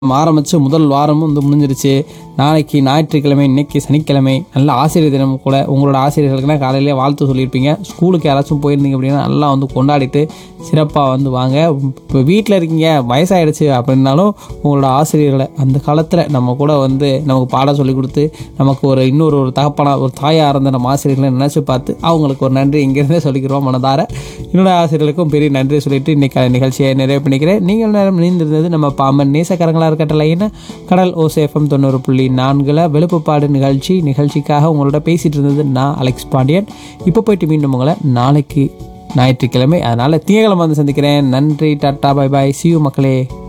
ஆரம்பித்து முதல் வாரமும் வந்து முடிஞ்சிருச்சு நாளைக்கு ஞாயிற்றுக்கிழமை இன்னைக்கு சனிக்கிழமை நல்ல ஆசிரியர் தினம் கூட உங்களோட ஆசிரியர்களுக்குனா காலையிலேயே வாழ்த்து சொல்லியிருப்பீங்க ஸ்கூலுக்கு யாராச்சும் போயிருந்தீங்க அப்படின்னா நல்லா வந்து கொண்டாடிட்டு சிறப்பாக வந்து வாங்க இப்போ வீட்டில் இருக்கீங்க வயசாயிடுச்சு அப்படின்னாலும் உங்களோட ஆசிரியர்களை அந்த காலத்தில் நம்ம கூட வந்து நமக்கு பாடம் சொல்லி கொடுத்து நமக்கு ஒரு இன்னொரு ஒரு தகப்பனா ஒரு தாயாக இருந்த நம்ம ஆசிரியர்களை நினச்சி பார்த்து அவங்களுக்கு ஒரு நன்றி இங்கேருந்தே சொல்லிக்கிறோம் மனதார என்னோட ஆசிரியர்களுக்கும் பெரிய நன்றி சொல்லிட்டு இன்னைக்கு நிகழ்ச்சியை நிறைவு பண்ணிக்கிறேன் நீங்கள் நேரம் நீந்திருந்தது நம்ம பாம்பன் நேசக்கரங்களா இருக்கட்டலைன்னு கடல் ஓசேஃபம் தொண்ணூறு புள்ளி நான்கில் வெளுப்புப்பாடு நிகழ்ச்சி நிகழ்ச்சிக்காக உங்களோட பேசிட்டு இருந்தது நான் அலெக்ஸ் பாண்டியன் இப்போ போயிட்டு மீண்டும் உங்களை நாளைக்கு ஞாயிற்றுக்கிழமை அதனால் திங்கக்கிழமை வந்து சந்திக்கிறேன் நன்றி டாட்டா பை பாய் சியூ மக்களே